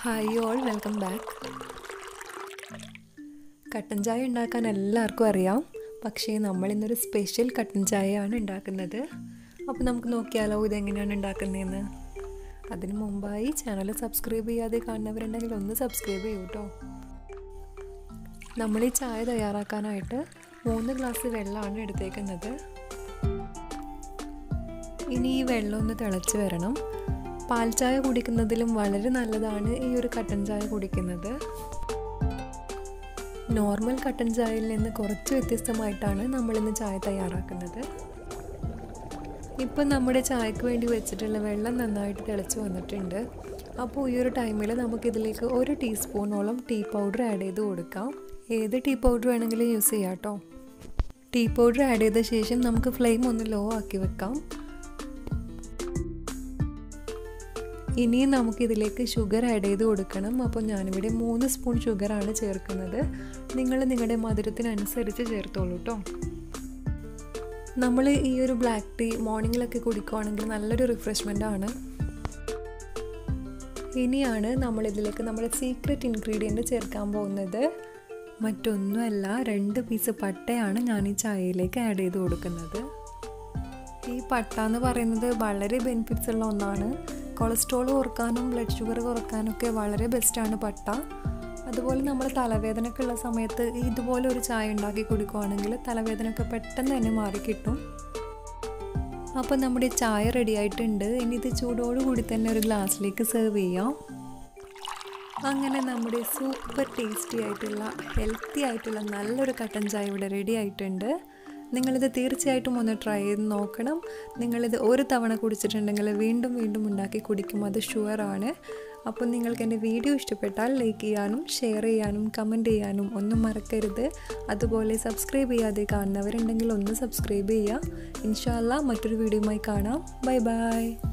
hi all welcome back കട്ടൻ ചായ ഉണ്ടാക്കാൻ എല്ലാവർക്കും അറിയാം പക്ഷേ നമ്മൾ ഇന്നൊരു സ്പെഷ്യൽ കട്ടൻ ചായയാണ് ഉണ്ടാക്കുന്നത് അപ്പോൾ നമുക്ക് നോക്കിയാലോ ഇതെങ്ങനെയാണ് ഉണ്ടാക്കുന്നതെന്ന് അതിന് മുമ്പായി ചാനൽ സബ്സ്ക്രൈബ് ചെയ്യാതെ കാണുന്നവരുണ്ടെങ്കിൽ ഒന്ന് സബ്സ്ക്രൈബ് ചെയ്യൂ കേട്ടോ നമ്മൾ ഈ ചായ തയ്യാറാക്കാനായിട്ട് മൂന്ന് ഗ്ലാസ് വെള്ളമാണ് എടുത്തേക്കുന്നത് ഇനി ഈ വെള്ളം ഒന്ന് തിളച്ച് വരണം പാൽ ചായ കുടിക്കുന്നതിലും വളരെ നല്ലതാണ് ഈ ഒരു കട്ടൻ ചായ കുടിക്കുന്നത് നോർമൽ കട്ടൻ ചായയിൽ നിന്ന് കുറച്ച് വ്യത്യസ്തമായിട്ടാണ് നമ്മളിന്ന് ചായ തയ്യാറാക്കുന്നത് ഇപ്പം നമ്മുടെ ചായക്ക് വേണ്ടി വെച്ചിട്ടുള്ള വെള്ളം നന്നായിട്ട് തിളച്ച് വന്നിട്ടുണ്ട് അപ്പോൾ ഈ ഒരു ടൈമിൽ നമുക്കിതിലേക്ക് ഒരു ടീസ്പൂണോളം ടീ പൗഡർ ആഡ് ചെയ്ത് കൊടുക്കാം ഏത് ടീ പൗഡർ വേണമെങ്കിലും യൂസ് ചെയ്യാം കേട്ടോ ടീ പൗഡർ ആഡ് ചെയ്ത ശേഷം നമുക്ക് ഫ്ലെയിം ഒന്ന് ലോ ആക്കി വെക്കാം ഇനിയും നമുക്കിതിലേക്ക് ഷുഗർ ആഡ് ചെയ്ത് കൊടുക്കണം അപ്പോൾ ഞാനിവിടെ മൂന്ന് സ്പൂൺ ഷുഗറാണ് ചേർക്കുന്നത് നിങ്ങൾ നിങ്ങളുടെ മധുരത്തിനനുസരിച്ച് ചേർത്തോളൂ കേട്ടോ നമ്മൾ ഈ ഒരു ബ്ലാക്ക് ടീ മോർണിംഗിലൊക്കെ കുടിക്കുവാണെങ്കിൽ നല്ലൊരു റിഫ്രഷ്മെൻ്റ് ആണ് ഇനിയാണ് നമ്മളിതിലേക്ക് നമ്മുടെ സീക്രട്ട് ഇൻഗ്രീഡിയൻറ്റ് ചേർക്കാൻ പോകുന്നത് മറ്റൊന്നുമല്ല രണ്ട് പീസ് പട്ടയാണ് ഞാൻ ഈ ചായയിലേക്ക് ആഡ് ചെയ്ത് കൊടുക്കുന്നത് ഈ പട്ട എന്ന് പറയുന്നത് വളരെ ബെനിഫിറ്റ്സ് ഉള്ള ഒന്നാണ് കൊളസ്ട്രോൾ കുറക്കാനും ബ്ലഡ് ഷുഗർ കുറക്കാനൊക്കെ വളരെ ബെസ്റ്റാണ് പട്ട അതുപോലെ നമ്മൾ തലവേദനയൊക്കെ ഉള്ള സമയത്ത് ഇതുപോലെ ഒരു ചായ ഉണ്ടാക്കി കുടിക്കുവാണെങ്കിൽ തലവേദനയൊക്കെ പെട്ടെന്ന് തന്നെ മാറിക്കിട്ടും അപ്പോൾ നമ്മുടെ ചായ റെഡി ആയിട്ടുണ്ട് ഇനി ഇത് ചൂടോടുകൂടി തന്നെ ഒരു ഗ്ലാസ്സിലേക്ക് സെർവ് ചെയ്യാം അങ്ങനെ നമ്മുടെ സൂപ്പർ ടേസ്റ്റി ആയിട്ടുള്ള ഹെൽത്തി ആയിട്ടുള്ള നല്ലൊരു കട്ടൻ ചായ ഇവിടെ റെഡി ആയിട്ടുണ്ട് നിങ്ങളിത് തീർച്ചയായിട്ടും ഒന്ന് ട്രൈ ചെയ്ത് നോക്കണം നിങ്ങളിത് ഒരു തവണ കുടിച്ചിട്ടുണ്ടെങ്കിൽ വീണ്ടും വീണ്ടും ഉണ്ടാക്കി കുടിക്കും അത് ഷുവറാണ് അപ്പോൾ നിങ്ങൾക്ക് എൻ്റെ വീഡിയോ ഇഷ്ടപ്പെട്ടാൽ ലൈക്ക് ചെയ്യാനും ഷെയർ ചെയ്യാനും കമൻറ്റ് ചെയ്യാനും ഒന്നും മറക്കരുത് അതുപോലെ സബ്സ്ക്രൈബ് ചെയ്യാതെ കാണുന്നവരുണ്ടെങ്കിൽ ഒന്ന് സബ്സ്ക്രൈബ് ചെയ്യുക ഇൻഷാല്ല മറ്റൊരു വീഡിയോയുമായി കാണാം ബൈ ബൈ